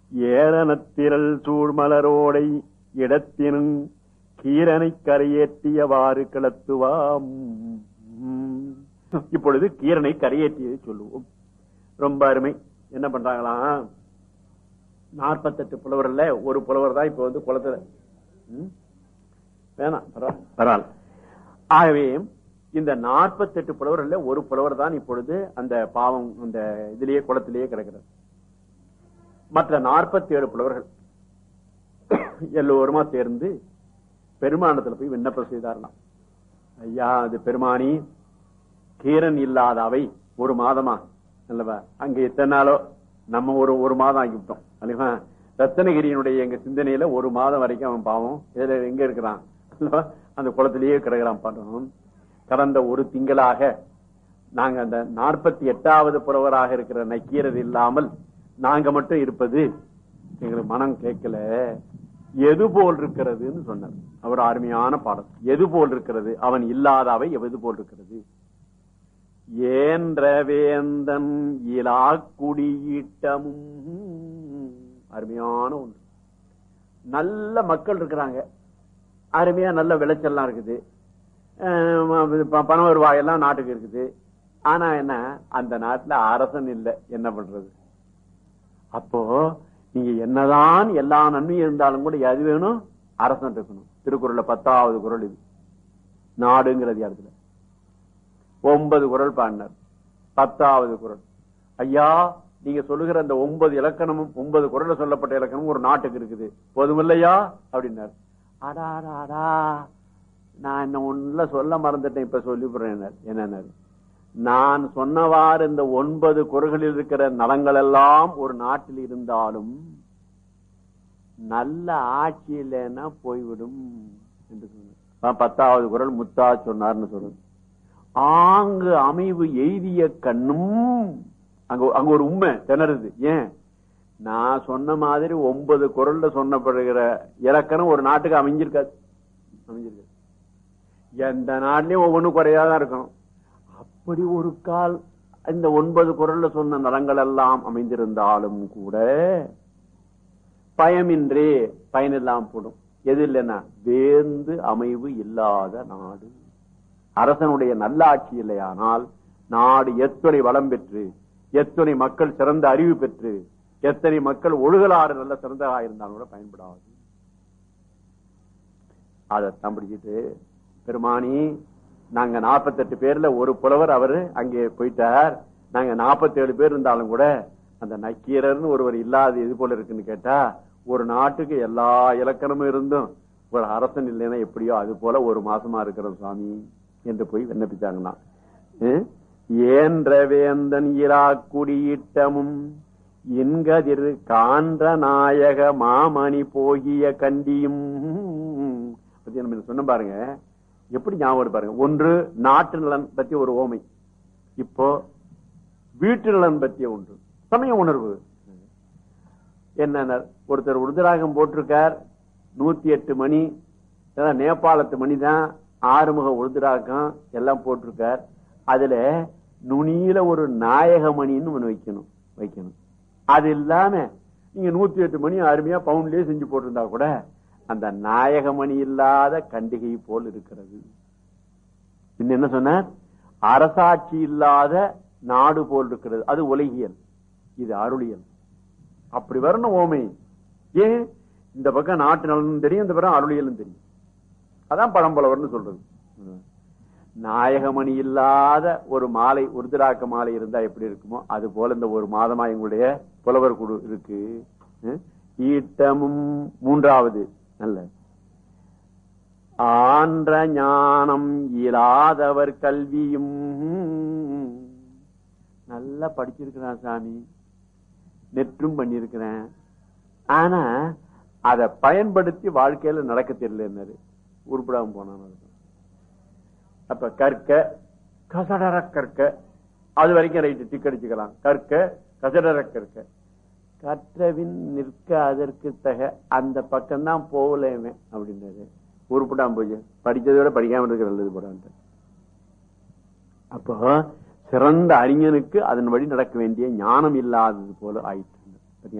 ஏரணத்திரள் சூழ்மலரோடை இடத்தினும் கீரனை கரையேற்றியவாறு கிளத்துவாம் இப்பொழுது கீரனை கரையேற்றியதை சொல்லுவோம் ரொம்ப அருமை என்ன பண்றாங்களாம் நாற்பத்தெட்டு புலவர்ல ஒரு புலவர் தான் இப்ப வந்து குளத்துல ம்? வேணாம் பரவாயில்ல பரவாயில்ல ஆகவே இந்த நாற்பத்தெட்டு புலவர்ல ஒரு புலவர் தான் இப்பொழுது அந்த பாவம் அந்த இதுலயே குளத்திலேயே கிடக்கிறார் மற்ற நாற்பத்தி ஏழு புலவர்கள் எல்லோருமா சேர்ந்து பெருமானத்துல போய் விண்ணப்பம் செய்தாரலாம் ஐயா அது பெருமானி கீரன் இல்லாத அவை ஒரு மாதமா அல்லவா அங்க எத்தனை நாளோ நம்ம ஒரு ஒரு மாதம் ஆகிவிட்டோம் அல்லவா ரத்தனகிரியினுடைய எங்க சிந்தனையில ஒரு மாதம் வரைக்கும் அவன் பாவம் இதுல எங்க இருக்கிறான் அல்லவா? அந்த குளத்திலேயே கிடக்கிறான் பாட்டோம் கடந்த ஒரு திங்களாக நாங்க அந்த நாற்பத்தி எட்டாவது புலவராக இருக்கிற நக்கீரர் இல்லாமல் நாங்க மட்டும் இருப்பது எங்களுக்கு மனம் கேட்கல எது போல் இருக்கிறதுன்னு சொன்னார் அவர் அருமையான பாடம் எது போல் இருக்கிறது அவன் இல்லாத அவை எது போல் இருக்கிறது ஏன்ற வேந்தன் இலா குடியீட்டமும் அருமையான ஒன்று நல்ல மக்கள் இருக்கிறாங்க அருமையா நல்ல விளைச்சல்லாம் இருக்குது அஹ் ப- பண வருவாய் எல்லாம் நாட்டுக்கு இருக்குது ஆனா என்ன அந்த நாட்டுல அரசன் இல்லை என்ன பண்றது அப்போ நீங்க என்னதான் எல்லா நன்மையும் இருந்தாலும் கூட எது வேணும் அரசன் இருக்கணும் திருக்குறள்ல பத்தாவது குறள் இது நாடுங்கிறது இடத்துல ஒன்பது குறள் பாடினார் பத்தாவது குறள் ஐயா நீங்க சொல்லுகிற அந்த ஒன்பது இலக்கணமும் ஒன்பது குறள்ல சொல்லப்பட்ட இலக்கணமும் ஒரு நாட்டுக்கு இருக்குது போதுமில்லையா அப்படின்னார் அடா அடா, அடா நான் என்ன ஒண்ணுல சொல்ல மறந்துட்டேன் இப்ப சொல்லி என்ன நான் சொன்னவாறு இந்த ஒன்பது குறள்களில் இருக்கிற நலங்கள் எல்லாம் ஒரு நாட்டில் இருந்தாலும் நல்ல ஆட்சி இல்லைன்னா போய்விடும் என்று சொன்னார் பத்தாவது குறள் முத்தா சொன்னார்னு சொல்லுங்க ஆங்கு அமைவு எய்திய கண்ணும் அங்க அங்க ஒரு உண்மை திணறுது ஏன் நான் சொன்ன மாதிரி ஒன்பது குரல்ல சொன்னப்படுகிற இலக்கணம் ஒரு நாட்டுக்கு அமைஞ்சிருக்காது அமைஞ்சிருக்காது எந்த நாட்டிலையும் ஒவ்வொன்றும் குறையாதான் இருக்கணும் அப்படி ஒரு கால் இந்த ஒன்பது குரல்ல சொன்ன நலங்கள் எல்லாம் அமைந்திருந்தாலும் கூட பயமின்றி பயனில்லாம போடும் எது இல்லைன்னா வேந்து அமைவு இல்லாத நாடு அரசனுடைய நல்லாட்சி இல்லையானால் நாடு எத்தனை வளம் பெற்று எத்தனை மக்கள் சிறந்த அறிவு பெற்று எத்தனை மக்கள் ஒழுகலாறு நல்ல சிறந்ததா இருந்தாலும் கூட பயன்படாது அதைத்தான் பிடிச்சிட்டு பெருமானி நாங்க 48 பேர்ல ஒரு புலவர் அவரு அங்கே போயிட்டார் நாங்க 47 பேர் இருந்தாலும் கூட அந்த நக்கீரர்னு ஒருவர் இல்லாத இது போல இருக்குன்னு கேட்டா ஒரு நாட்டுக்கு எல்லா இலக்கணமும் இருந்தும் ஒரு அரசன் இல்லைன்னா எப்படியோ அது போல ஒரு மாசமா இருக்கிறோம் சுவாமி என்று போய் விண்ணப்பிச்சாங்கன்னா ஹம்? ஏன்ற வேந்தன் இரா குடியிட்டமும் என்கதிர் காண்ற நாயக மாமணி போகிய கண்டியும் பத்தி நம்ம சொன்ன பாருங்க எப்படி ஞாபகம் பாருங்க ஒன்று நாட்டு நலன் பத்தி ஒரு ஓமை இப்போ வீட்டு நலன் பற்றிய ஒன்று சமய உணர்வு என்ன ஒருத்தர் உருதராகம் போட்டிருக்கார் நூத்தி எட்டு மணி அதான் நேபாளத்து மணி தான் ஆறுமுக உருதுராகம் எல்லாம் போட்டிருக்கார் அதுல நுனியில ஒரு நாயக மணின்னு ஒண்ணு வைக்கணும் வைக்கணும் அது இல்லாம நீங்க நூத்தி எட்டு மணி அருமையா பவுன்லயே செஞ்சு போட்டிருந்தா கூட அந்த நாயக மணி இல்லாத கண்டிகை போல் இருக்கிறது இன்னும் என்ன சொன்னார் அரசாட்சி இல்லாத நாடு போல் இருக்கிறது அது உலகியல் இது அருளியல் அப்படி வரணும் ஓமை ஏன் இந்த பக்கம் நாட்டு நலனும் தெரியும் இந்த பக்கம் அருளியலும் தெரியும் அதான் பழம்பலவர்னு சொல்றது நாயகமணி இல்லாத ஒரு மாலை உருதிராக்க மாலை இருந்தா எப்படி இருக்குமோ அது போல இந்த ஒரு மாதமா எங்களுடைய புலவர் குழு இருக்கு அஹ் ஈட்டமும் மூன்றாவது நல்ல ஆன்ற ஞானம் இயலாதவர் கல்வியும் நல்லா படிச்சிருக்கிறான் சாமி நெற்றும் பண்ணிருக்கிறேன் ஆனா அதை பயன்படுத்தி வாழ்க்கையில நடக்க தெரியல உருப்படாம போனான் அப்ப கற்க கசடர கற்க அது வரைக்கும் ரைட்டு டிக் அடிச்சுக்கலாம் கற்க கசடர கற்க கற்றவின் நிற்க அதற்கு தக அந்த பக்கம்தான் போகலேமே அப்படின்றது உருப்படாம போய் படிச்சதை விட படிக்காம இருக்கிற நல்லது போடான்ட்டு அப்போ சிறந்த அறிஞனுக்கு அதன் வழி நடக்க வேண்டிய ஞானம் இல்லாதது போல ஆயிட்டு பாத்தீங்களா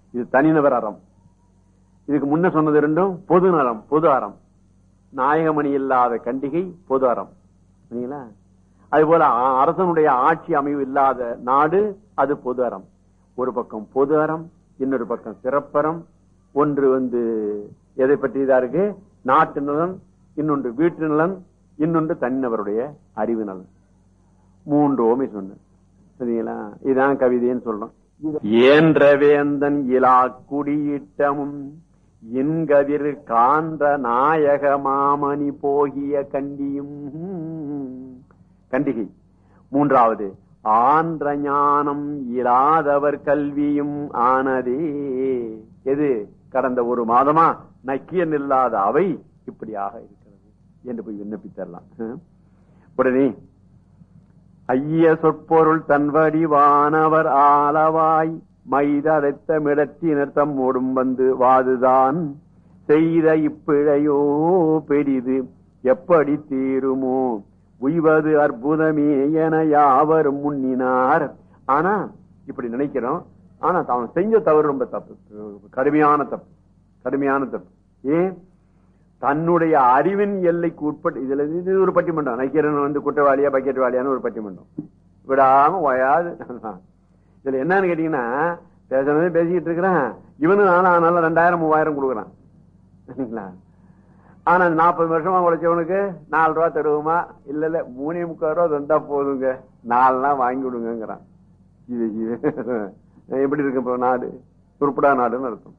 இது தனிநபர் அறம் இதுக்கு முன்ன சொன்னது ரெண்டும் பொது நலம் பொது அறம் நாயகமணி இல்லாத கண்டிகை பொது அறம் சரிங்களா அது போல அ- அரசனுடைய ஆட்சி அமைவு இல்லாத நாடு அது பொது அறம் ஒரு பக்கம் பொது அறம் இன்னொரு பக்கம் சிறப்பறம் ஒன்று வந்து எதை பற்றி இதா இருக்கு நாட்டு நலன் இன்னொன்று வீட்டு நலன் இன்னொன்று தனிநபருடைய அறிவு நலன் மூன்று ஓமை சொன்ன சரிங்களா இதான் கவிதைன்னு சொல்றோம் ஏன்ற வேந்தன் இலா குடியிட்டமும் இன்கதிர் காண்ற நாயக மாமணி போகிய கண்டியும் கண்டிகை மூன்றாவது ஆன்ற ஞானம் இராதவர் கல்வியும் ஆனதே எது கடந்த ஒரு மாதமா நக்கியன் இல்லாத அவை இப்படியாக இருக்கிறது என்று போய் விண்ணப்பித்தரலாம் ஹம். உடனே ஐய சொற்பொருள் தன்வடிவானவர் ஆளவாய் மைதரைத்த மிடத்தினர் தம்மோடும் வந்து வாதுதான் செய்த இப்பிழையோ பெரிது எப்படி தீருமோ உய்வது அற்புதமே என யாவரும் முன்னினார் ஆனா இப்படி நினைக்கிறோம் ஆனா அவன் செஞ்ச தவறு ரொம்ப தப்பு கடுமையான தப்பு கடுமையான தப்பு ஏன் தன்னுடைய அறிவின் எல்லைக்கு உட்பட்டு இதுல இது ஒரு பட்டிமன்றம் நைக்கிறன் வந்து குற்றவாளியா பக்கெட்வாளியான்னு ஒரு பட்டிமன்றம் விடாம ஓயாது இதுல என்னன்னு கேட்டீங்கன்னா பேசுறதே பேசிக்கிட்டு இருக்கிறேன் இவனு நானும் ஆனாலும் ரெண்டாயிரம் மூவாயிரம் கொடுக்குறான் சரிங்களா ஆனா நாற்பது வருஷமா உழைச்சவனுக்கு நாலு ரூபா தருவோமா இல்ல இல்ல மூணே முக்கால் ரூபா தந்தா போதுங்க நாலுனா வாங்கி விடுங்கிறான் இது இது எப்படி இருக்கு இப்போ நாடு உருப்படா நாடுன்னு அர்த்தம்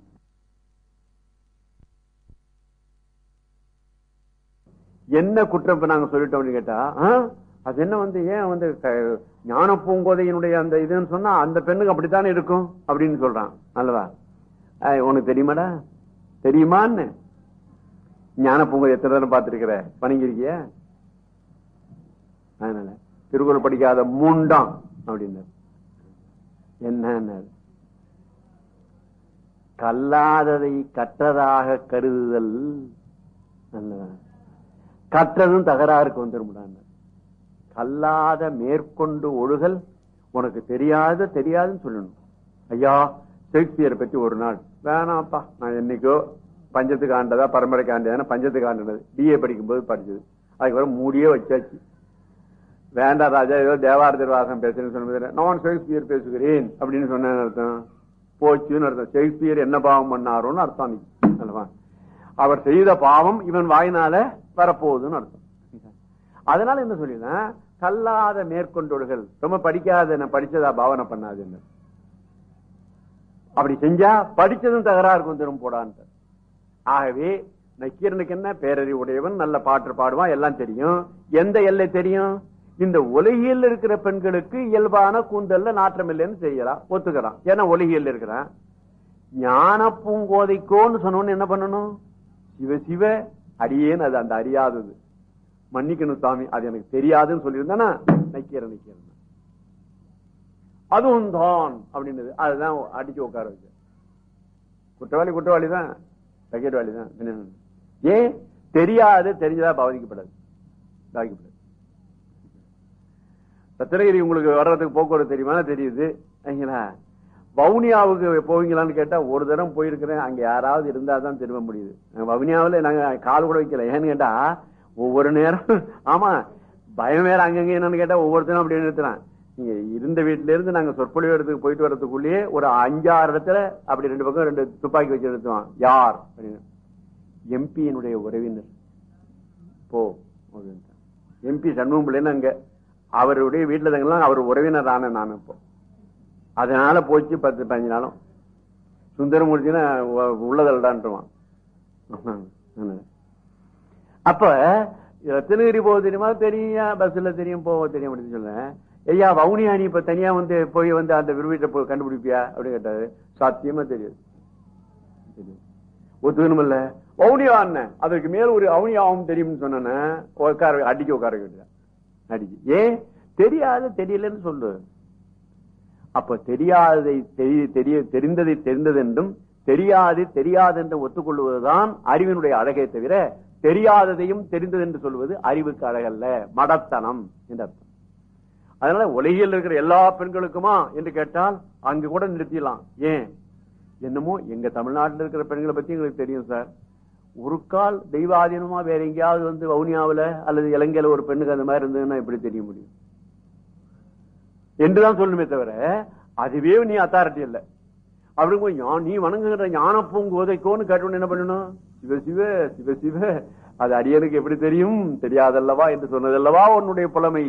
என்ன குற்றம் இப்ப நாங்க சொல்லிட்டோம் அப்படின்னு கேட்டா ஆ, அது என்ன வந்து ஏன் வந்து க- ஞான பூங்கோதையினுடைய அந்த இதுன்னு சொன்னா அந்த பெண்ணுக்கு அப்படித்தானே இருக்கும் அப்படின்னு சொல்றான் அல்லவா ஐய், உனக்கு தெரியுமாடா தெரியுமான்னு ஞான பூங்கோதை எத்தனை தடவை பார்த்திருக்கிற வணங்கிருக்கிய அதனால திருக்குறள் படிக்காத மூண்டாம் அப்படின்னு என்ன கல்லாததை கற்றதாக கருதுதல் நல்லதா கற்றதும் தகராறுக்கு வந்துருமுடான் கல்லாத மேற்கொண்டு ஒழுகல் உனக்கு தெரியாத தெரியாதுன்னு சொல்லணும் ஐயா ஷேக்ஸ்பியர் பற்றி ஒரு நாள் வேணாப்பா நான் என்னைக்கோ பஞ்சத்துக்கு ஆண்டதா பரம்பரைக்கு ஆண்டதா பஞ்சத்துக்கு ஆண்டது பிஏ படிக்கும்போது படிச்சது அதுக்கப்புறம் மூடியே வச்சாச்சு வேண்டாம் ராஜா ஏதோ தேவார திருவாசம் பேசுறேன்னு சொன்னது நான் ஷேக்ஸ்பியர் பேசுகிறேன் அப்படின்னு சொன்னேன்னு அர்த்தம் போச்சுன்னு அர்த்தம் ஷேக்ஸ்பியர் என்ன பாவம் பண்ணாரோன்னு அர்த்தம் அன்னைக்கு. அல்லவா அவர் செய்த பாவம் இவன் வாயினால வரப்போகுதுன்னு அர்த்தம் அதனால என்ன சொல்லினா கல்லாத மேற்கொண்டோடுகள் ரொம்ப படிக்காத நான் படிச்சதா பாவனை பண்ணாதுன்னு அப்படி செஞ்சா படிச்சதும் தகராறு வந்துடும் போடான்ட்டு ஆகவே நக்கீரனுக்கு என்ன பேரறிவு உடையவன் நல்ல பாட்டு பாடுவான் எல்லாம் தெரியும் எந்த எல்லை தெரியும் இந்த உலகியல் இருக்கிற பெண்களுக்கு இயல்பான கூந்தல்ல நாற்றம் இல்லைன்னு செய்யலாம் ஒத்துக்கிறான் ஏன்னா ஒலிகியல் இருக்கிறான் ஞான பூங்கோதைக்கோன்னு சொன்னோன்னு என்ன பண்ணணும் சிவ சிவ அடியேன் அது அந்த அறியாதது மன்னிக்கணும் சாமி அது எனக்கு தெரியாதுன்னு சொல்லியிருந்தானா நக்கீர நக்கீரன் அதுவும் தான் அப்படின்னது அதுதான் அடிச்சு உட்கார வச்சு குற்றவாளி குற்றவாளி தான் பக்கெட்வாளி தான் என்ன? ஏன் தெரியாது தெரிஞ்சதா பாதிக்கப்படாது பாதிக்கப்படாது ரத்னகிரி உங்களுக்கு வர்றதுக்கு போக்குவரத்து தெரியுமா தெரியுது சரிங்களா வவுனியாவுக்கு போவீங்களான்னு கேட்டா ஒரு தரம் போயிருக்கிறேன் அங்க யாராவது இருந்தா தான் திரும்ப முடியுது நாங்க வவுனியாவுல நாங்க கால் கூட வைக்கல ஏன்னு கேட்டா ஒவ்வொரு நேரம் ஆமா பயம் வேற அங்கங்க என்னன்னு கேட்டா ஒவ்வொருத்தரும் அப்படி நிறுத்துறான் நீங்க இருந்த வீட்டுல இருந்து நாங்க சொற்பொழிவு இடத்துக்கு போயிட்டு வர்றதுக்குள்ளேயே ஒரு அஞ்சாறு இடத்துல அப்படி ரெண்டு பக்கம் ரெண்டு துப்பாக்கி வச்சு நிறுத்துவான் யார் அப்படின்னு எம்பியினுடைய உறவினர் போ எம்பி சண்முகம் பிள்ளைன்னு அங்க அவருடைய வீட்டுல தங்கலாம் அவர் உறவினர் ஆன நான் இப்போ அதனால போச்சு பத்து பதினஞ்சு நாளும் சுந்தரமூர்த்தினா உள்ளதல்டான்ட்டுவான் அப்ப ரத்னகிரி போக தெரியுமா தெரியும் பஸ்ல தெரியும் போக தெரியும் அப்படின்னு சொல்றேன் ஐயா வவுனியா நீ இப்ப தனியா வந்து போய் வந்து அந்த வீட்டை போய் கண்டுபிடிப்பியா அப்படின்னு கேட்டாரு சத்தியமா தெரியாது தெரியும். ஒத்துக்கணுமில்ல வவுனியா அண்ணன் அதற்கு மேல ஒரு அவனியாவும் தெரியும்னு சொன்ன உட்கார அடிக்க உட்கார வேண்டியது அடிச்சு ஏன் தெரியாது தெரியலன்னு சொல்லு அப்ப தெரியாததை தெரி- தெரிய தெரிந்ததை தெரிந்தது என்றும் தெரியாது தெரியாது என்று ஒத்துக்கொள்வதுதான் அறிவினுடைய அழகே தவிர தெரியாததையும் தெரிந்தது என்று சொல்வது அறிவுக்கு அழகல்ல மடத்தனம் என்று அர்த்தம் அதனால உலகில் இருக்கிற எல்லா பெண்களுக்குமா என்று கேட்டால் அங்கு கூட நிறுத்திடலாம் ஏன் என்னமோ எங்க தமிழ்நாட்டில் இருக்கிற பெண்களை பத்தி எங்களுக்கு தெரியும் சார் ஒரு கால் தெய்வாதீனமா வேற எங்கேயாவது வந்து வவுனியாவுல அல்லது இலங்கையில ஒரு பெண்ணுக்கு அந்த மாதிரி இருந்ததுன்னா எப்படி தெரிய முடியும் என்றுதான் சொல்லணுமே தவிர அதுவே நீ அத்தாரிட்டி இல்ல அப்படி ஞா- நீ வணங்குகிற ஞான பூங்கோதைக்கோன்னு கேட்டோன்னு என்ன பண்ணணும் சிவ சிவ சிவ சிவ அது அடியனுக்கு எப்படி தெரியும் தெரியாதல்லவா என்று சொன்னதல்லவா உன்னுடைய புலமை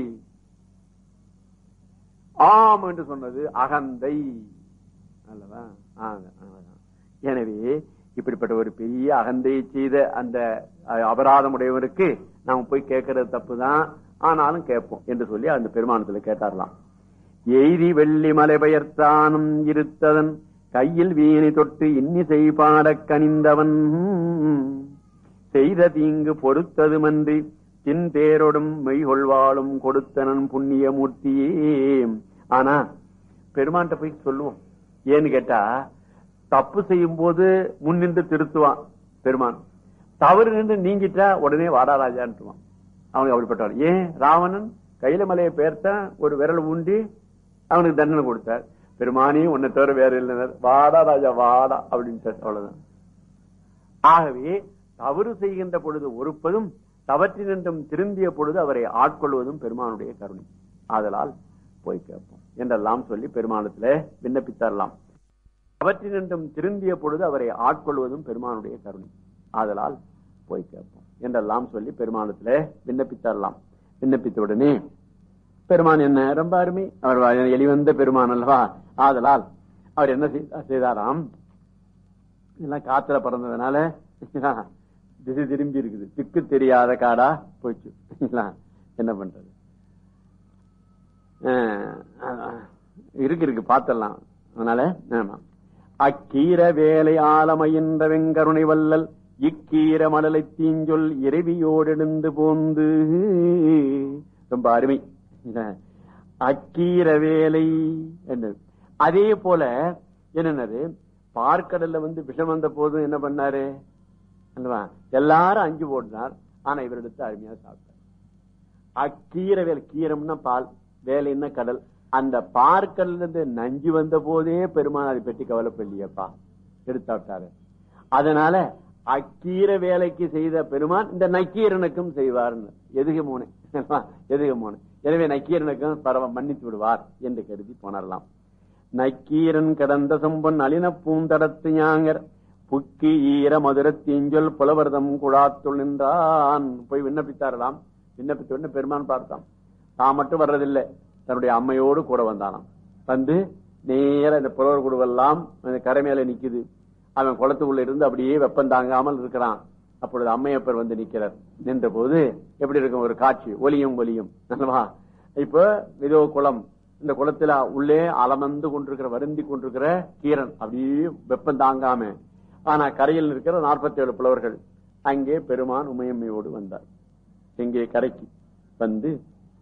ஆம் என்று சொன்னது அகந்தை அல்லவா ஆக, ஆக. எனவே இப்படிப்பட்ட ஒரு பெரிய அகந்தையை செய்த அந்த அஹ், அபராதம் உடையவருக்கு நாம போய் கேட்கறது தப்புதான் ஆனாலும் கேட்போம் என்று சொல்லி அந்த பெருமானத்துல கேட்டாரலாம் எய்தி வெள்ளி மலை பெயர்த்தானும் இருத்ததன் கையில் வீணை தொட்டு இன்னிசை பாடக் கனிந்தவன் செய்த தீங்கு பொறுத்ததுமன்றி தின் தேரொடும் மெய்கொள்வாளும் கொடுத்தனன் புண்ணிய மூர்த்தியே ஆனா பெருமான்கிட்ட போய் சொல்லுவோம் ஏன்னு கேட்டா தப்பு செய்யும் போது முன்னின்று திருத்துவான் பெருமான் தவறு நின்று நீங்கிட்டா உடனே வாடாராஜான்ட்டுவான் அவனுக்கு அப்படிப்பட்டவன் ஏன் ராவணன் கையில மலையை பெயர்த்தான் ஒரு விரல் ஊண்டி அவனுக்கு தண்டனை கொடுத்தார் பெருமானி உன்னை தவிர வேற இல்லைனர் வாடா ராஜா வாடா அப்படின்ட்டு அவ்வளவுதான் ஆகவே தவறு செய்கின்ற பொழுது ஒருப்பதும் தவற்றினின்றும் திருந்திய பொழுது அவரை ஆட்கொள்வதும் பெருமானுடைய கருணை ஆதலால் போய் கேட்போம் என்றெல்லாம் சொல்லி பெருமானத்துல விண்ணப்பித்தரலாம் அவற்றினின்றும் திருந்திய பொழுது அவரை ஆட்கொள்வதும் பெருமானுடைய கருணை ஆதலால் போய் கேட்போம் என்றெல்லாம் சொல்லி பெருமானத்துல விண்ணப்பித்தரலாம் விண்ணப்பித்த உடனே பெருமான் என்ன ரொம்ப அருமை அவர் எளிவந்த பெருமான் அல்லவா ஆதலால் அவர் என்ன செய்தா- செய்தாராம் எல்லாம் காத்துல பறந்ததுனால திசை திரும்பி இருக்குது திக்கு தெரியாத காடா போச்சு என்ன பண்றது அஹ், இருக்கு இருக்கு பார்த்தலாம் அதனால ஆமா அக்கீர வேலை ஆலமையின்ற வெங்கருணை வல்லல் இக்கீர மடலை தீஞ்சொல் இறைவியோடெழுந்து போந்து ரொம்ப அருமை இல்ல? அக்கீர வேலை என்னது அதே போல என்னன்னது பார்க்கடல்ல வந்து விஷம் வந்த போதும் என்ன பண்ணாரு அல்லவா எல்லாரும் அஞ்சு போட்டார் ஆனா இவர் எடுத்து அருமையா சாப்பிட்டார் அக்கீரை வேலை கீரம்னா பால் வேலைன்னா கடல் அந்த பார்க்கடல்ல இருந்து நஞ்சு வந்த போதே பெருமான் அதை பற்றி கவலைப்படலையப்பா எடுத்தாவிட்டாரு அதனால அக்கீர வேலைக்கு செய்த பெருமான் இந்த நக்கீரனுக்கும் செய்வார்னு எதுக மூணு எதுக மூணு எனவே நக்கீரனுக்கும் பரவ மன்னித்து விடுவார் என்று கருதி போனரலாம் நக்கீரன் கடந்த சம்பன் அலின பூந்தடத்து ஞாங்கர் புக்கி ஈர மதுர தீஞ்சொல் புலவர்தம் குழாத்துள் நின்றான் போய் விண்ணப்பித்தாரலாம் விண்ணப்பித்த உடனே பெருமான் பார்த்தான் தான் மட்டும் வர்றதில்லை தன்னுடைய அம்மையோடு கூட வந்தானாம் வந்து நேர இந்த புலவர் குழுவெல்லாம் அந்த கரை மேல நிக்குது அவன் குளத்துக்குள்ள இருந்து அப்படியே வெப்பம் தாங்காமல் இருக்கிறான் அப்பொழுது அம்மையப்பர் வந்து நிக்கிறார் நின்ற போது எப்படி இருக்கும் ஒரு காட்சி ஒலியும் ஒலியும் அல்லவா இப்ப இதோ குளம் இந்த குளத்துல உள்ளே அலமந்து கொண்டிருக்கிற வருந்தி கொண்டிருக்கிற கீரன் அப்படியே வெப்பம் தாங்காம ஆனா கரையில் இருக்கிற நாற்பத்தி ஏழு புலவர்கள் அங்கே பெருமான் உமையம்மையோடு வந்தார் எங்கே கரைக்கு வந்து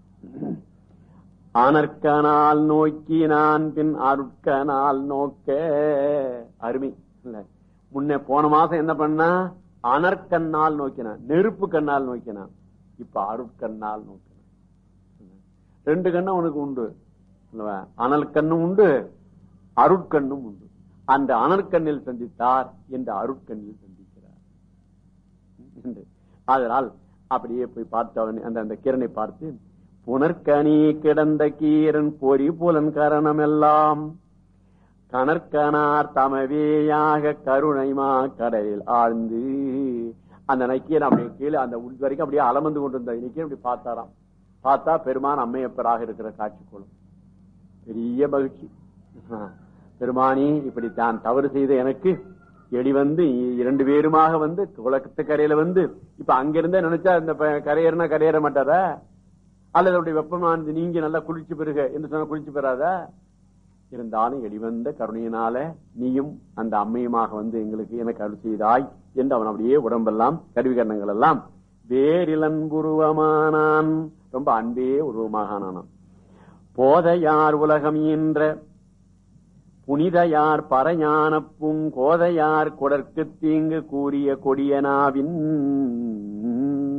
ஆனற்கனால் நோக்கி நான் பின் அருட்கனால் நோக்க அருமை இல்ல முன்ன போன மாசம் என்ன பண்ணா அனற்கண்ணால் நோக்கினான் நெருப்பு கண்ணால் நோக்கினான் இப்ப அருட்கண்ணால் நோக்கினான் ரெண்டு கண்ணும் அவனுக்கு உண்டு அல்லவா? அனல் கண்ணும் உண்டு அருட்கண்ணும் உண்டு அந்த அனற்கண்ணில் சந்தித்தார் இந்த அருட்கண்ணில் சந்திக்கிறார் என்று. அதனால் அப்படியே போய் பார்த்து அவன் அந்த அந்த கிரனை பார்த்து புனர்கனி கிடந்த கீரன் பொறி புலன் கரணம் எல்லாம் கணற்கனார் தமவேயாக கருணைமா கடலில் ஆழ்ந்து அந்த நக்கீரன் அப்படியே கீழே அந்த உள் வரைக்கும் அப்படியே அலமந்து கொண்டிருந்த நக்கீரன் அப்படி பார்த்தாராம் பார்த்தா பெருமான் அம்மையப்பராக இருக்கிற காட்சி கோலம் பெரிய மகிழ்ச்சி ஆ, பெருமானி இப்படி தான் தவறு செய்த எனக்கு எடி வந்து இரண்டு பேருமாக வந்து குளத்து கரையில வந்து இப்ப அங்கிருந்தே நினைச்சா இந்த ப- கரையேறினா கரையேற மாட்டாரா அல்லது அப்படி வெப்பமானது நீங்க நல்லா குளிச்சு பெறுக என்று சொன்னா குளிச்சு பெறாதா இருந்தாலும் எடிவந்த கருணையினால நீயும் அந்த அம்மையுமாக வந்து எங்களுக்கு எனக்கு அருள் செய்தாய் என்று அவன் அப்படியே உடம்பெல்லாம் கருவிகரணங்கள் எல்லாம் வேரிலன் உருவமானான் ரொம்ப அன்பே உருவமாக ஆனானான் போதையார் உலகம் என்ற புனிதையார் பரஞான பூங்கோதையார் கொடற்கு தீங்கு கூறிய கொடியனாவின்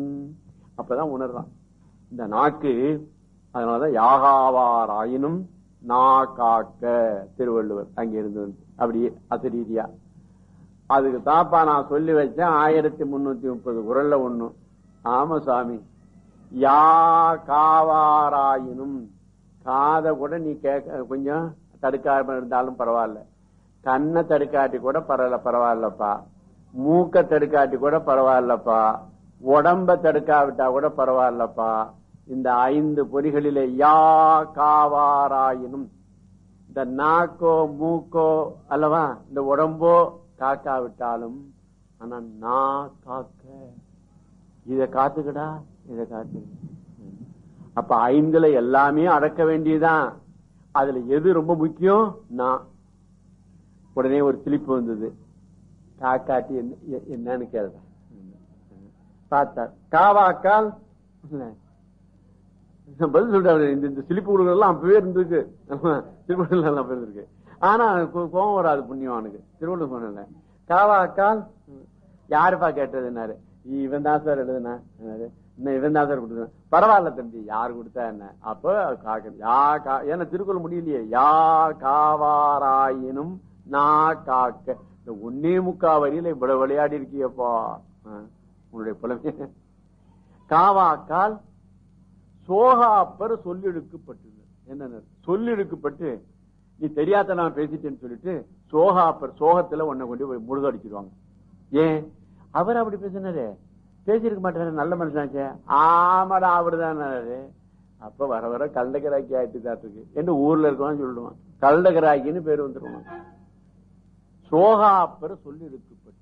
அப்பதான் உணர்றான் இந்த நாக்கு அதனாலதான் யாகாவாராயினும் நா காக்க திருவள்ளுவர் அங்கிருந்து வந்து அப்படியே அசரீதியா அதுக்கு தாப்பா நான் சொல்லி வச்சேன் ஆயிரத்தி முன்னூத்தி முப்பது குரல்ல ஒண்ணு ஆமா சுவாமி யா காவாராயினும் காதை கூட நீ கேட்க கொஞ்சம் தடுக்காம இருந்தாலும் பரவாயில்ல கண்ணை தடுக்காட்டி கூட பரவாயில்ல பரவாயில்லப்பா மூக்க தடுக்காட்டி கூட பரவாயில்லப்பா உடம்ப தடுக்காவிட்டா கூட பரவாயில்லப்பா இந்த ஐந்து பொறிகளிலே யா காவாராயினும் இந்த நாக்கோ மூக்கோ அல்லவா இந்த உடம்போ காக்காவிட்டாலும் ஆனா நான் காக்க இத காத்துக்கடா இத காத்து அப்ப ஐந்துல எல்லாமே அடக்க வேண்டியதுதான் அதுல எது ரொம்ப முக்கியம் நான் உடனே ஒரு சிலிப்பு வந்தது காக்காட்டி என்ன எ- என்னன்னு கேள்வி பார்த்தார் காவாக்கால் இல்ல. பதில் சொல்றாரு இந்த இந்த சிலிப்பு கொடுக்கறதெல்லாம் அப்பவே இருந்திருக்கு திருவள்ளுவர் எல்லாம் அப்பவே இருந்திருக்கு ஆனா கோ- கோபம் வராது புண்ணியவானுக்கு திருவள்ளுவர் சொன்ன காவாக்கால் யாருப்பா கேட்டதுன்னாரு இவன் தான் சார் எழுதுனா இன்னும் இவன் தான் சார் கொடுத்தா பரவாயில்ல தம்பி யார் கொடுத்தா என்ன அப்ப காக்க யா கா ஏன்னா திருக்குறள் முடியலையே யா காவாராயினும் நா காக்க இந்த ஒன்னே முக்கா வரியில இவ்வளவு விளையாடி இருக்கியப்பா ஆ, உன்னுடைய புலமை காவாக்கால் சோகாப்பர் சொல்லிழுக்கப்பட்டது என்ன சொல்லிழுக்கப்பட்டு நீ தெரியாத நான் பேசிட்டேன்னு சொல்லிட்டு சோகாப்பர் சோகத்துல உன்னை கொண்டு போய் முழுதடிச்சிருவாங்க ஏன் அவர் அப்படி பேசினாரு பேசியிருக்க மாட்டாரு நல்ல மனுஷனாச்சே ஆமாடா அவருதான் அப்ப வர வர கள்ளகராக்கி ஆயிட்டு தான் இருக்கு என்று ஊர்ல இருக்கவன் சொல்லுவான் கள்ளகராக்கின்னு பேர் வந்துருவான் சோகாப்பர் சொல்லி எடுக்கப்பட்டது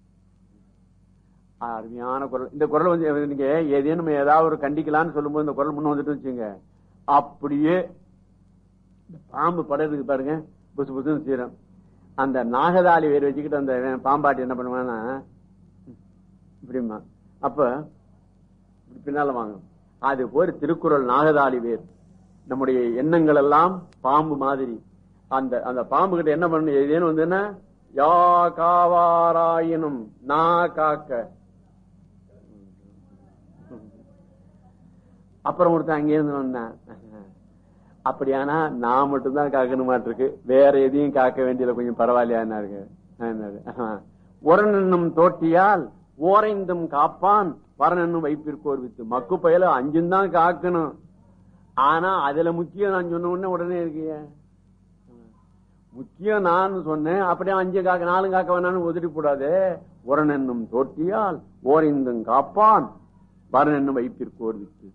அருமையான குரல் இந்த குரல் வந்து நீங்க ஏதேனும் ஏதாவது ஒரு கண்டிக்கலாம்னு சொல்லும்போது இந்த குரல் முன்ன வந்துட்டு வச்சுங்க அப்படியே இந்த பாம்பு படம் இருக்கு பாருங்க புசு புசுன்னு சீரம் அந்த நாகதாளி வேறு வச்சுக்கிட்டு அந்த பாம்பாட்டி என்ன பண்ணுவான்னா இப்படிமா அப்ப இப்படி பின்னால வாங்க அது போர் திருக்குறள் நாகதாளி வேர் நம்முடைய எண்ணங்கள் எல்லாம் பாம்பு மாதிரி அந்த அந்த பாம்பு கிட்ட என்ன பண்ணு ஏதேனும் வந்துன்னா யா காவாராயினும் நா காக்க அப்புறம் ஒருத்தன் அங்கே இருந்து வந்தான் அப்படியானா நான் மட்டும்தான் காக்கணுமாட்டிருக்கு வேற எதையும் காக்க வேண்டியதுல கொஞ்சம் பரவாயில்லையா இருக்கு உரனென்னும் தோட்டியால் ஓரைந்தும் காப்பான் வரனென்னும் வைப்பிற்கோர் வித்து மக்கு பயல அஞ்சும் தான் காக்கணும் ஆனா அதுல முக்கியம் நான் சொன்ன உடனே உடனே இருக்கிய முக்கியம் நான் சொன்னேன் அப்படியே அஞ்சு காக்க நாலு காக்க வேணாலும் உதறி போடாது உரனென்னும் தோட்டியால் ஓரைந்தும் காப்பான் வரனென்னும் வைப்பிற்கோர் வித்து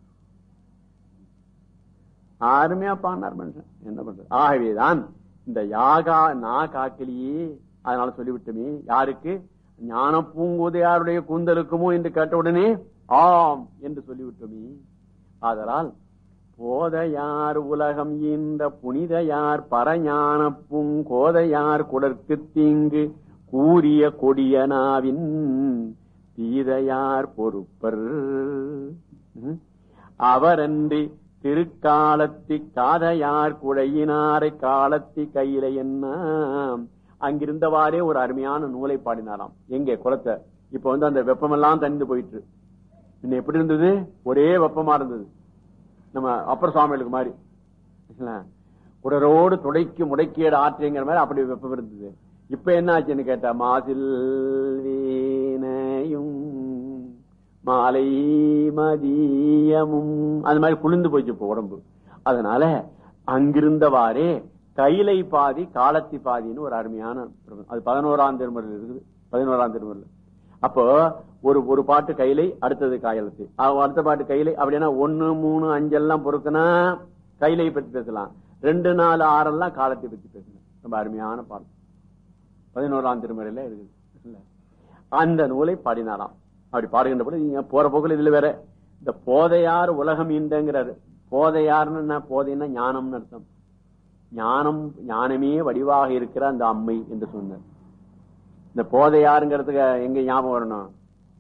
அருமையா பாடினார் மனுஷன் என்ன பண்றது ஆகவேதான் இந்த யாகா நா காக்கலியே அதனால சொல்லிவிட்டோமே யாருக்கு ஞான பூங்குதையாருடைய கூந்தலுக்குமோ என்று கேட்ட உடனே ஆம் என்று சொல்லிவிட்டோமே ஆதலால் போதையார் உலகம் இந்த புனிதையார் பரஞான பூங்கோதையார் குடற்கு தீங்கு கூறிய கொடியனாவின் தீதையார் பொறுப்பர் ம்? அவரன்றி திருக்காலத்தி காதையார் குழையினாரை காலத்தி கையில என்ன அங்கிருந்தவாறே ஒரு அருமையான நூலை பாடினாராம் எங்கே குளத்தை இப்ப வந்து அந்த வெப்பமெல்லாம் தணிந்து போயிட்டு இன்னும் எப்படி இருந்தது ஒரே வெப்பமா இருந்தது நம்ம அப்பர் சுவாமிகளுக்கு மாதிரி இல்ல? குடரோடு துடைக்கு முடைக்கீடு ஆற்றிங்கிற மாதிரி அப்படி வெப்பம் இருந்தது இப்ப என்ன ஆச்சுன்னு கேட்டா மாசில் வீணையும் மாலை மதியமும் அது மாதிரி குளிர்ந்து போச்சு இப்ப உடம்பு அதனால அங்கிருந்தவாறே கைலை பாதி காலத்தி பாதின்னு ஒரு அருமையான பிரபந்தம். அது பதினோராம் திருமுறையில் இருக்குது பதினோராம் திருமுறையில் அப்போ ஒரு ஒரு பாட்டு கைலை அடுத்தது காயலத்து அஹ் அடுத்த பாட்டு கைலை அப்படின்னா ஒன்னு மூணு அஞ்செல்லாம் பொறுக்குனா கைலை பத்தி பேசலாம் ரெண்டு நாலு ஆறெல்லாம் காலத்தை பத்தி பேசலாம் ரொம்ப அருமையான பாடல் பதினோராம் திருமுறையில இருக்குது இல்ல? அந்த நூலை பாடினாராம் அப்படி பாடுகின்ற பொழுது நீங்க போற போக்கில் இதுல வேற இந்த போதையார் உலகம் ஈந்தங்கிறாரு போதையார்னு என்ன போதைன்னா ஞானம்னு அர்த்தம் ஞானம் ஞானமே வடிவாக இருக்கிற அந்த அம்மை என்று சொன்னார் இந்த போதையாருங்கிறதுக்கு எங்க ஞாபகம் வரணும்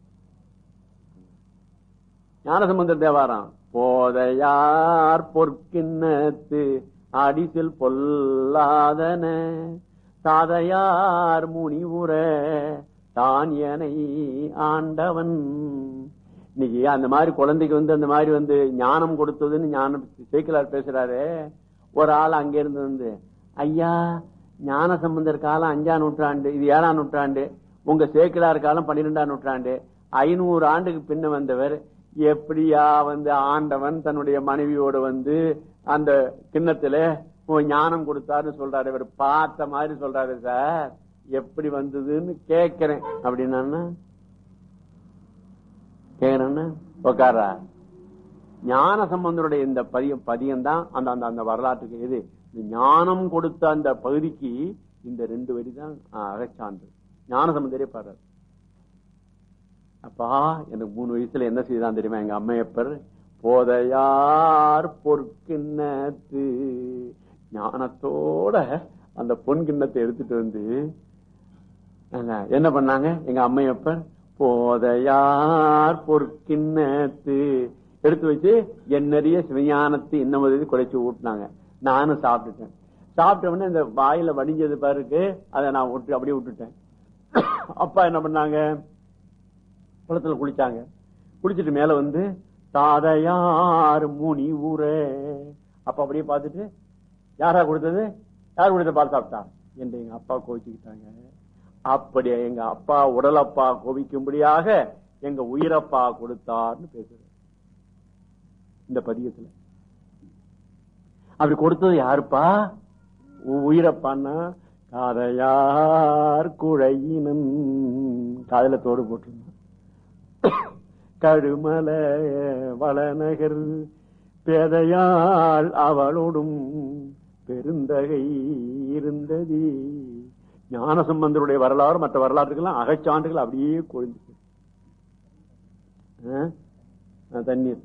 ஞானசம்பந்தர் தேவாரம் போதையார் பொற்கிண்ணத்து அடிசில் பொல்லாதன தாதையார் முனிவுர தான் எனை ஆண்டவன் இன்னைக்கு அந்த மாதிரி குழந்தைக்கு வந்து அந்த மாதிரி வந்து ஞானம் கொடுத்ததுன்னு ஞானம் சேக்கிலார் பேசுறாரு ஒரு ஆள் அங்க இருந்து வந்து ஐயா ஞான சம்பந்தர் காலம் அஞ்சாம் நூற்றாண்டு இது ஏழாம் நூற்றாண்டு உங்க சேக்கிலார் காலம் பன்னிரெண்டாம் நூற்றாண்டு ஐநூறு ஆண்டுக்கு பின்ன வந்தவர் எப்படியா வந்து ஆண்டவன் தன்னுடைய மனைவியோட வந்து அந்த கிண்ணத்துல உன் ஞானம் கொடுத்தாருன்னு சொல்றாரு இவர் பார்த்த மாதிரி சொல்றாரு சார் எப்படி வந்ததுன்னு கேக்குறேன் அப்படின்னா கேக்குறேன்னா உக்காரா ஞான சம்பந்தருடைய இந்த பதியம் பதியம் தான் அந்த அந்த அந்த வரலாற்றுக்கு எது இந்த ஞானம் கொடுத்த அந்த பகுதிக்கு இந்த ரெண்டு வரி தான் அகச்சான்று ஞான சம்பந்தரே பாடுறாரு அப்பா எனக்கு மூணு வயசுல என்ன செய்தான் தெரியுமா எங்க அம்மையப்பர் போதையார் பொற்கிண்ணத்து ஞானத்தோட அந்த பொன் கிண்ணத்தை எடுத்துட்டு வந்து என்ன பண்ணாங்க எங்க அம்மையப்பர் போதையார் பொற்கிண்ணத்து எடுத்து வச்சு என்னறிய சிவஞானத்து இன்னமது குறைச்சு ஊட்டினாங்க நானும் சாப்பிட்டுட்டேன் சாப்பிட்ட உடனே இந்த வாயில வடிஞ்சது பாருக்கு அதை நான் விட்டு அப்படியே விட்டுட்டேன் அப்பா என்ன பண்ணாங்க குளத்துல குளிச்சாங்க குளிச்சுட்டு மேல வந்து தாதையார் முனி ஊர அப்ப அப்படியே பார்த்துட்டு யாரா கொடுத்தது யார் கொடுத்த பால் சாப்பிட்டா என்று எங்க அப்பா கோவிச்சுக்கிட்டாங்க அப்படி எங்க அப்பா உடலப்பா கோவிக்கும்படியாக எங்க உயிரப்பா கொடுத்தார்னு பேசுற இந்த பதியத்துல அப்படி கொடுத்தது யாருப்பா உயிரப்பான்னா காதையார் குழையினன் காதல தோடு போட்டிருந்தான் கழுமல வளநகர் பேதையாள் அவளோடும் பெருந்தகை இருந்தது ஞான சம்பந்தருடைய வரலாறு மற்ற வரலாற்றுக்கெல்லாம் அகச்சான்றுகள் அப்படியே கொழுந்து தண்ணீர்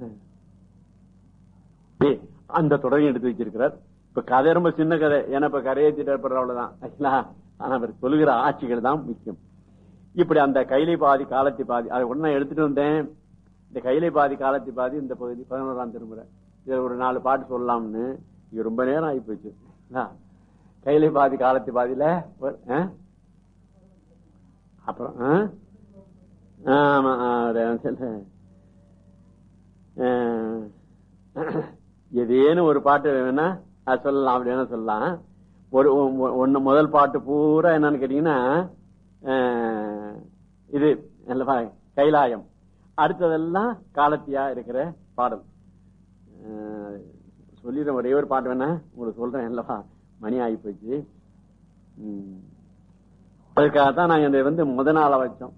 அந்த தொடரையும் எடுத்து வச்சிருக்கிறார் இப்ப கதை ரொம்ப சின்ன கதை ஏன்னா இப்ப கரையை திட்டப்படுற அவ்வளவுதான் ஆனா அவர் சொல்லுகிற ஆட்சிகள் தான் முக்கியம் இப்படி அந்த கைலை பாதி காலத்தை பாதி அதை உடனே எடுத்துட்டு வந்தேன் இந்த கைலை பாதி காலத்தை பாதி இந்த பகுதி பதினோராம் திருமுறை இதுல ஒரு நாலு பாட்டு சொல்லலாம்னு இது ரொம்ப நேரம் ஆகி போச்சு கைலை பாதி காலத்தை பாதியில அப்புறம் ஆமா ஏதேனும் ஒரு பாட்டு வேணா அது சொல்லலாம் அப்படி வேணா சொல்லலாம் ஒரு ஒன்னு முதல் பாட்டு பூரா என்னன்னு கேட்டீங்கன்னா இது கைலாயம் அடுத்ததெல்லாம் காலத்தியா இருக்கிற பாடல் சொல்லிடுறேன் ஒரே ஒரு பாட்டு வேணா உங்களுக்கு சொல்றேன் அல்லவா மணி ஆகி போச்சு அதுக்காகத்தான் நாங்க இந்த வந்து முத நாள வச்சோம்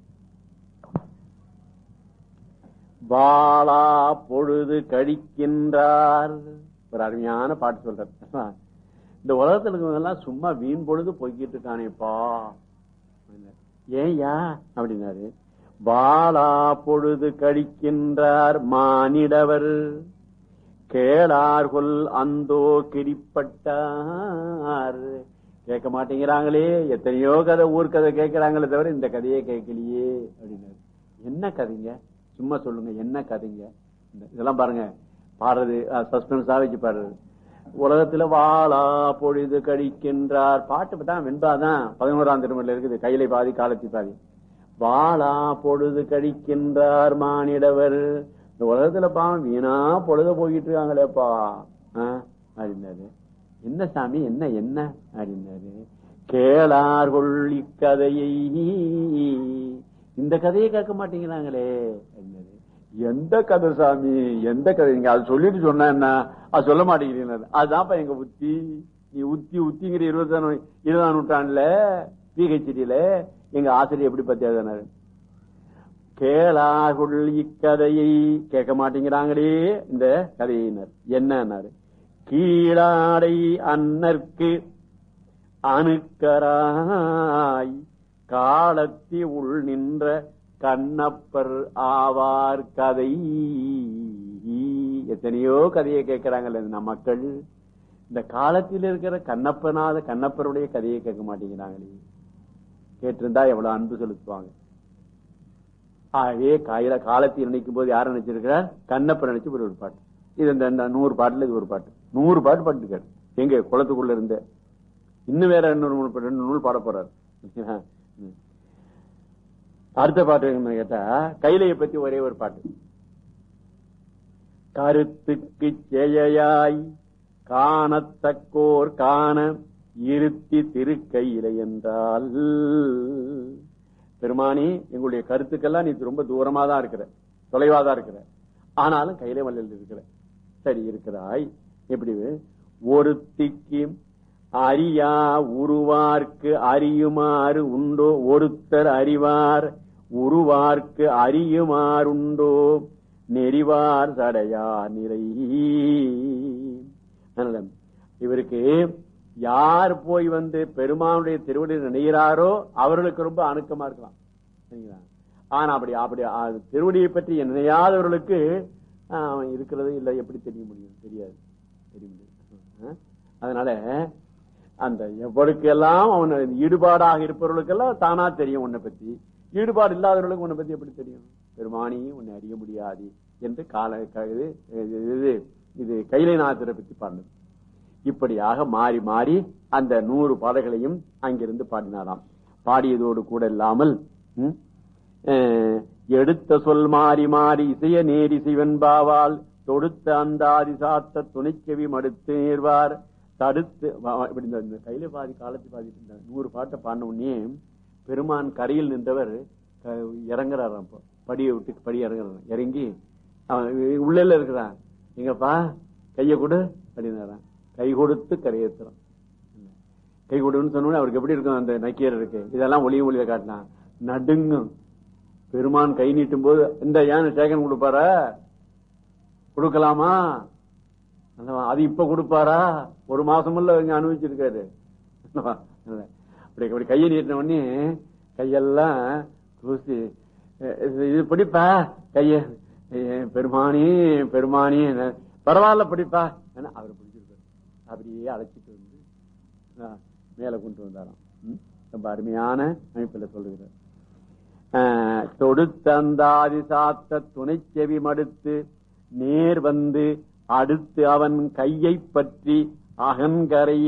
வாழா பொழுது கழிக்கின்றார் ஒரு அருமையான பாட்டு சொல்ற இந்த உலகத்துல இருக்கவங்க சும்மா வீண் பொழுது பொய்கிட்டு இருக்கானேப்பா ஏயா அப்படின்னாரு வாழா பொழுது கழிக்கின்றார் மானிடவர் கேளார்கொல் அந்தோ கிரிப்பட்டார் கேட்க மாட்டேங்கிறாங்களே எத்தனையோ கதை ஊர் கதை கேட்கிறாங்களே தவிர இந்த கதையே கேட்கலையே அப்படின்னாரு என்ன கதைங்க சும்மா சொல்லுங்க என்ன கதைங்க இதெல்லாம் பாருங்க பாடுறது சஸ்பென்ஸா வச்சு பாடுறது உலகத்துல வாழா பொழுது கழிக்கின்றார் பாட்டு தான் வெண்பாதான் பதினோராம் திருமணில இருக்குது கையில பாதி காலத்தி பாதி வாழா பொழுது கழிக்கின்றார் மானிடவர் இந்த உலகத்துல பாவம் வீணா பொழுத போயிட்டு இருக்காங்களேப்பா அப்படின்னாரு என்ன சாமி என்ன என்ன அப்படின்னாரு கேளார் கொள்ளி கதையை இந்த கதையை கேட்க மாட்டேங்கிறாங்களே அப்படின்னாரு எந்த கதை சாமி எந்த கதை நீங்க அது சொல்லிட்டு சொன்னா என்ன அது சொல்ல மாட்டேங்கிறீங்க அதுதான்ப்பா எங்க புத்தி நீ உத்தி உத்திங்கிற இருபதாம் இருபதாம் நூற்றாண்டுல பிஹெச்டியில எங்க ஆசிரியர் எப்படி பத்தியாதாரு கேளாகுள் இக்கதையை கேட்க மாட்டேங்கிறாங்களே இந்த கதையினர் என்னன்னாரு கீழாடை அன்னர்க்கு அணுக்கராய் காலத்தி உள் நின்ற கண்ணப்பர் ஆவார் கதை எத்தனையோ கதையை கேட்கிறாங்கல்ல நம்ம மக்கள் இந்த காலத்தில் இருக்கிற கண்ணப்பனாத கண்ணப்பருடைய கதையை கேட்க மாட்டேங்கிறாங்களே கேட்டிருந்தா எவ்வளவு அன்பு செலுத்துவாங்க ஆகவே காயில காலத்தில் நினைக்கும் போது யார நினைச்சிருக்கிறார் கண்ணப்ப நினைச்சு ஒரு ஒரு பாட்டு இது இந்த நூறு பாட்டுல இது ஒரு பாட்டு நூறு பாட்டு பாட்டுக்காரு எங்க குளத்துக்குள்ள இருந்த இன்னும் வேற இன்னொரு ரெண்டு நூல் பாட போறாரு அடுத்த பாட்டு என்ன கேட்டா கைலையை பத்தி ஒரே ஒரு பாட்டு கருத்துக்கு செயயாய் காணத்தக்கோர் காண இருத்தி திருக்கையில என்றால் பெருமானி எங்களுடைய கருத்துக்கெல்லாம் நீ ரொம்ப தூரமா தான் இருக்கிற தொலைவா தான் இருக்கிற ஆனாலும் கையில மல்லில் இருக்கிற சரி இருக்கிறாய் எப்படி ஒருத்திக்கு அறியா உருவார்க்கு அறியுமாறு உண்டோ ஒருத்தர் அறிவார் உருவார்க்கு அறியுமாறுண்டோ நெறிவார் சடையா நிறை அதனால இவருக்கு யார் போய் வந்து பெருமானுடைய திருவடி நினைகிறாரோ அவர்களுக்கு ரொம்ப அணுக்கமா இருக்கலாம் சரிங்களா ஆனா அப்படி அப்படி ஆ, திருவடியை பற்றி நினையாதவர்களுக்கு ஆ, அவன் இருக்கிறது இல்லை எப்படி தெரிய முடியும் தெரியாது தெரிய முடியும் ஆ? அதனால அந்த எவ்வளவுக்கெல்லாம் அவன் ஈடுபாடாக இருப்பவர்களுக்கெல்லாம் தானா தெரியும் உன்னை பத்தி ஈடுபாடு இல்லாதவர்களுக்கு உன்னை பத்தி எப்படி தெரியும் பெருமானி உன்னை அறிய முடியாது என்று கால க- இது இது இது கைலைநாதரை பற்றி பாடினது இப்படியாக மாறி மாறி அந்த நூறு பாடல்களையும் அங்கிருந்து பாடினாராம் பாடியதோடு கூட இல்லாமல் ம், அஹ், எடுத்த சொல் மாறி மாறி இசைய நேரி சிவன்பாவால் தொடுத்த அந்தாதி சாத்த துணைக்கவி மடுத்து நேர்வார் தடுத்து வ- வ- இப்படி இந்த- இந்த கையில பாதி காலத்து பாதி இந்த நூறு பாட்டை பாடின உடனே பெருமான் கரையில் நின்றவர் க- இறங்குறாராம் இப்போ படியை விட்டு படி இறங்குறாராம் இறங்கி அவன் உள்ள இருக்கிறான் எங்கப்பா கைய கொடு அப்படின்னாரான் கை கொடுத்து கரையேற்றுறான் கை கொடுன்னு சொன்னோடனே அவருக்கு எப்படி இருக்கும் அந்த நக்கீரர் இருக்கு இதெல்லாம் ஒளியும் ஒளியில காட்டினான் நடுங்கும் பெருமான் கை நீட்டும் போது இந்த ஏன் சேகன் கொடுப்பாரா கொடுக்கலாமா அல்லவா? அது இப்ப கொடுப்பாரா ஒரு மாசமுள்ள இங்க அனுபவிச்சிருக்காரு அல்லவா? அல்ல. அப்படி அப்படி கையை நீட்டின உடனே கையெல்லாம் தூசி அஹ் இது- இது பிடிப்பா கைய அஹ் பெருமானி பெருமானி பரவாயில்ல பிடிப்பா ஏன்னா அவர் பிடிச்சிருக்காரு அப்படியே அழைச்சிட்டு வந்து ஆஹ், மேல கொண்டு வந்தாராம் ம்? ரொம்ப அருமையான அமைப்பில் சொல்லுகிறார் ஆஹ், தொடுத்தந்தாதி சாத்த துணை செவி மடுத்து நேர் வந்து அடுத்து அவன் கையை பற்றி அகன்கரை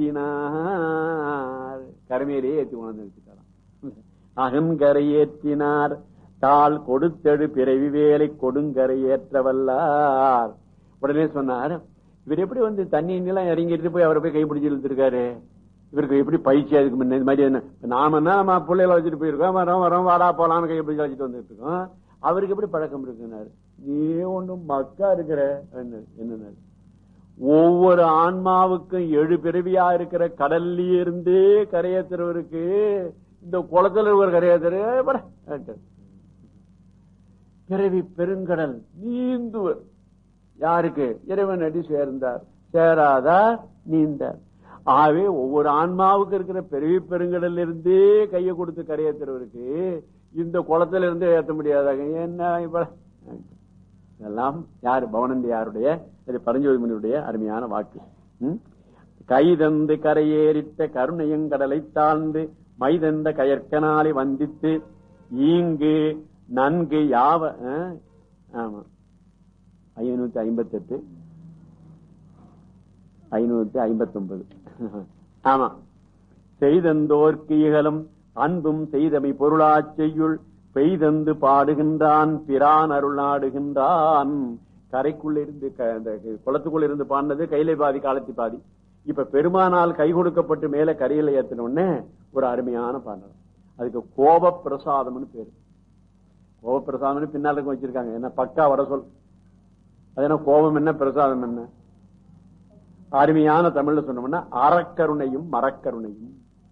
ஏற்றினார் கருமையிலே ஏற்றி உணர்ந்து வச்சுட்டாராம் அகன்கரை ஏற்றினார் தாள் கொடுத்தெடு பிறவி வேலை கொடுங்கரை ஏற்றவல்லார் உடனே சொன்னார் இவர் எப்படி வந்து தண்ணி நிலம் இறங்கிட்டு போய் அவரை போய் கைப்பிடிச்சு இழுத்துருக்காரு இவருக்கு எப்படி பயிற்சி அதுக்கு முன்ன இந்த மாதிரி என்ன இப்ப நாம என்ன நம்ம பிள்ளைகளை வச்சுட்டு போயிருக்கோம் வரோம் வரோம் வாடா போலான்னு கைப்பிடிச்சு வச்சுட்டு வந்துட்டு இருக்கோம் அவருக்கு எப்படி பழக்கம் இருக்குன்னாரு நீ ஒண்ணும் மக்கா இருக்கிற என்ன ஒவ்வொரு ஆன்மாவுக்கும் எழு பிறவியா இருக்கிற கடல்ல இருந்தே கரையேத்துறவருக்கு இந்த குளத்துல ஒரு கரையேத்துற பிறவி பெருங்கடல் நீந்துவர் யாருக்கு இறைவன் அடி சேர்ந்தார் சேராதார் நீந்தார் ஆகவே ஒவ்வொரு ஆன்மாவுக்கு இருக்கிற பிறவி பெருங்கடல்ல இருந்தே கையை கொடுத்து கரையேத்துறவருக்கு இந்த குளத்துல இருந்து ஏத்த முடியாதாங்க என்ன இப்ப இதெல்லாம் யாரு பவனந்தி யாருடைய இது பரஞ்சோதி முனியுடைய அருமையான வாக்கு ம்? கைதந்து கரையேறிட்ட கருணையங்கடலை தாழ்ந்து மைதந்த கயற்கனாலை வந்தித்து ஈங்கு நன்கு யாவ ஆ? ஆமா ஐநூத்தி ஐம்பத்தி எட்டு ஐநூத்தி ஐம்பத்தி ஒன்பது ஆமா செய்தந்தோர்க்கு இகழும் அன்பும் செய்தமை பொருளாச் செய்யுள் பெய்தந்து பாடுகின்றான் பிரான் அருளாடுகின்றான் கரைக்குள்ள இருந்து க- அந்த குளத்துக்குள்ள இருந்து பாடினது கையில பாதி காலத்தி பாதி இப்ப பெருமானால் கை கொடுக்கப்பட்டு மேல கரையில ஏத்தின உடனே ஒரு அருமையான பாடல் அதுக்கு கோப பிரசாதம்னு பேரு கோப பிரசாதம்னு பின்னால வச்சிருக்காங்க என்ன பக்கா வட சொல் அது என்ன கோபம் என்ன பிரசாதம் என்ன அருமையான தமிழ்ல சொன்னோம்னா அறக்கருணையும் மரக்கருணையும்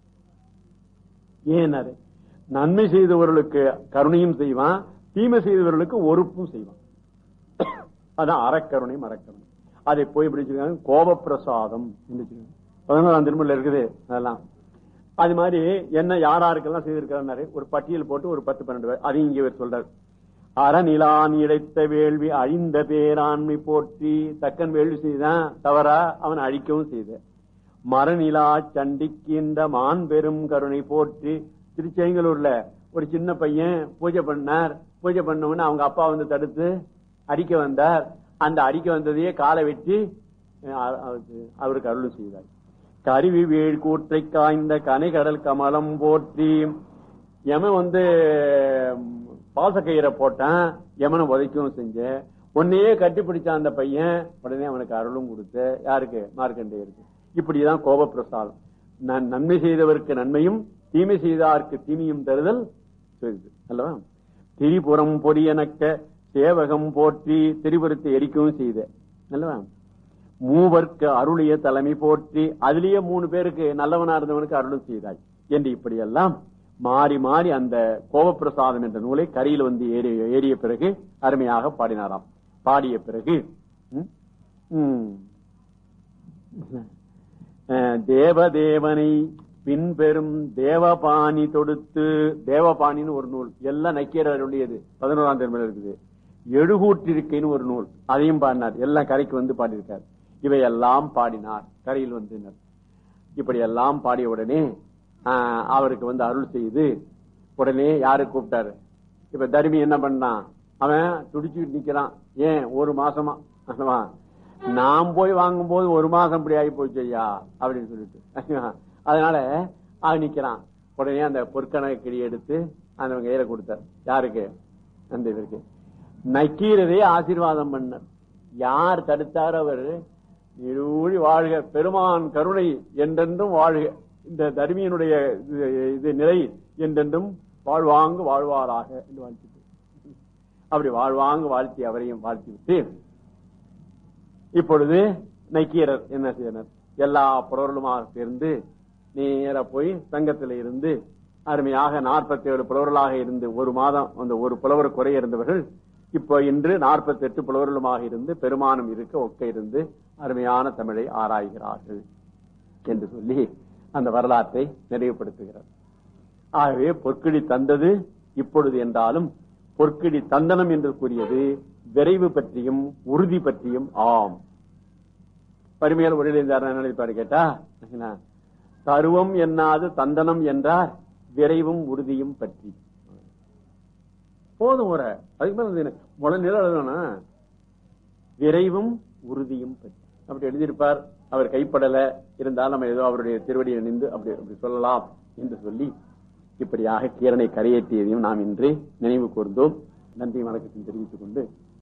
ஏனாரு நன்மை செய்தவர்களுக்கு கருணையும் செய்வான் தீமை செய்தவர்களுக்கு ஒறுப்பும் செய்வான் அதான் அறக்கருணை மரக்கருணை அதை போய் பிடிச்சிருக்காங்க கோப பிரசாதம் பதினோராம் திருமணில் இருக்குது அதெல்லாம் அது மாதிரி என்ன யாராருக்கெல்லாம் செய்திருக்கிறாரு ஒரு பட்டியல் போட்டு ஒரு பத்து பன்னெண்டு பேர் அதையும் இங்க இவர் சொல்றாரு அறநிலான் இழைத்த வேள்வி அழிந்த பேராண்மை போற்றி தக்கன் வேள்வி செய்தான் தவறா அவன் அழிக்கவும் செய்த மரநிலா சண்டிக்கின்ற மான் பெரும் கருணை போற்றி திருச்செங்கலூர்ல ஒரு சின்ன பையன் பூஜை பண்ணார் பூஜை பண்ண உடனே அவங்க அப்பா வந்து தடுத்து அடிக்க வந்தார் அந்த அடிக்க வந்ததையே காலை வெட்டி அஹ், அவருக்கு- அவருக்கு அருள் செய்தார் கருவி வேள் கூற்றை காய்ந்த கனைகடல் கமலம் போற்றி யமன் வந்து ம், பாசக்கயிறை போட்டான் யமனை உதைக்கவும் செஞ்ச உன்னையே கட்டிப்பிடிச்சான் அந்த பையன் உடனே அவனுக்கு அருளும் கொடுத்த யாருக்கு மார்க்கண்டேயருக்கு இப்படிதான் கோபப்பிரசாதம் நான் நன்மை செய்தவருக்கு நன்மையும் தீமை செய்தார்க்கு தீமையும் தருதல் செய்து அல்லவா திரிபுரம் பொரியனக்க சேவகம் போற்றி திரிபுரத்தை எரிக்கவும் செய்த அல்லவா மூவர்க்கு அருளிய தலைமை போற்றி அதுலயே மூணு பேருக்கு நல்லவனா இருந்தவனுக்கு அருளும் செய்தாய் என்று இப்படியெல்லாம் மாறி மாறி அந்த கோபப்பிரசாதம் என்ற நூலை கரையில் வந்து ஏறி ஏறிய பிறகு அருமையாக பாடினாராம் பாடிய பிறகு ம், ம், அஹ், தேவதேவனை பின்பெரும் தேவபாணி தொடுத்து தேவபாணின்னு ஒரு நூல் எல்லாம் நக்கீரருடையது பதினோராம் தேர்மையில் இருக்குது எழுகூற்றிருக்கைன்னு ஒரு நூல் அதையும் பாடினார் எல்லாம் கரைக்கு வந்து பாடியிருக்கார் இவையெல்லாம் பாடினார் கரையில் வந்தினர் இப்படி எல்லாம் பாடிய உடனே ஆஹ், அவருக்கு வந்து அருள் செய்து உடனே யாரு கூப்பிட்டாரு இப்ப தருமி என்ன பண்ணான் அவன் துடிச்சுட்டு நிக்கிறான் ஏன் ஒரு மாசமா அல்லவா? நான் போய் வாங்கும் போது ஒரு மாசம் இப்படி ஆகி போச்சு ஐயா அப்படின்னு சொல்லிட்டு அதனால அவன் நிக்கிறான் உடனே அந்த பொற்கணக்கு கிளி எடுத்து அந்த கையில கொடுத்தார் யாருக்கு அந்த இதற்கு நக்கீரரே ஆசீர்வாதம் பண்ணார் யார் தடுத்தார் அவர் இருழி வாழ்க பெருமான் கருணை என்றென்றும் வாழ்க இந்த தர்மியனுடைய இது- இது நிலை என்றென்றும் வாழ்வாங்கு வாழ்வாராக என்று வாழ்த்திட்டு அப்படி வாழ்வாங்கு வாழ்த்தி அவரையும் வாழ்த்தி விட்டு இப்பொழுது நக்கீரர் என்ன செய்தனர் எல்லா புலவர்களுமாக சேர்ந்து நேர போய் சங்கத்தில் இருந்து அருமையாக நாற்பத்தி ஏழு புலவர்களாக இருந்து ஒரு மாதம் அந்த ஒரு புலவர் குறை இருந்தவர்கள் இப்போ இன்று நாற்பத்தி எட்டு புலவர்களுமாக இருந்து பெருமானம் இருக்க ஒக்க இருந்து அருமையான தமிழை ஆராய்கிறார்கள் என்று சொல்லி அந்த வரலாற்றை நிறைவுபடுத்துகிறார் ஆகவே பொற்கிடி தந்தது இப்பொழுது என்றாலும் பொற்கிடி தந்தனம் என்று கூறியது விரைவு பற்றியும் உறுதி பற்றியும் ஆம் பரிமையால் ஒளியிலிருந்தார் நினைப்பாரு கேட்டா என்ன? தருவம் என்னாது தந்தனம் என்றார் விரைவும் உறுதியும் பற்றி போதும் ஒரு அதுக்கு மேல வந்து என்ன? முளை நில எழுதணும் விரைவும் உறுதியும் பற்றி அப்படி எழுதியிருப்பார் அவர் கைப்படல இருந்தாலும் நம்ம ஏதோ அவருடைய திருவடியில் நின்று அப்படி அப்படி சொல்லலாம் என்று சொல்லி இப்படியாக கீரனை கரையேற்றியதையும் நாம் இன்று நினைவு கூர்ந்தோம் நன்றி வணக்கத்தையும் தெரிவித்துக் கொண்டு